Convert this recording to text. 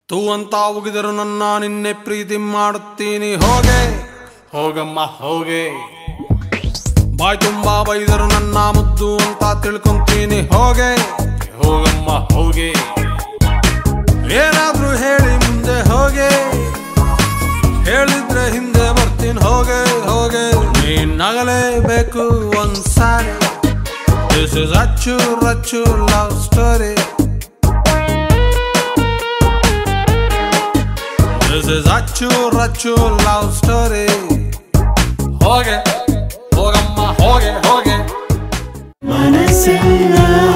ತೂ ಅಂತ ಉಗಿದರು ನನ್ನ ನಿನ್ನೆ ಪ್ರೀತಿ ಮಾಡುತ್ತೀನಿ ಹೋಗೆ ಹೋಗಮ್ಮ ಹೋಗೆ ಬಾಯ್ ತುಂಬಾ ಬೈದರು ನನ್ನ ಮುದ್ದು ಅಂತ ತಿಳ್ಕೊಂತೀನಿ ಹೋಗೆ ಹೋಗಮ್ಮ ಹೋಗೆ ಏನಾದ್ರೂ ಹೇಳಿ ಮುಂದೆ ಹೋಗೆ ಹೇಳಿದ್ರೆ ಹಿಂದೆ ಬರ್ತೀನಿ ಹೋಗೆ ಹೋಗೆ ನೀನ್ ನಗಲೇಬೇಕು ಒಂದ್ಸಾರಿ this is Acchu Racchu love story this is Acchu Racchu love story ಹೋಗೆ ಹೋಗಮ್ಮ ಹೋಗೆ ಹೋಗೆ ಮನಸ್ಸೆಲ್ಲ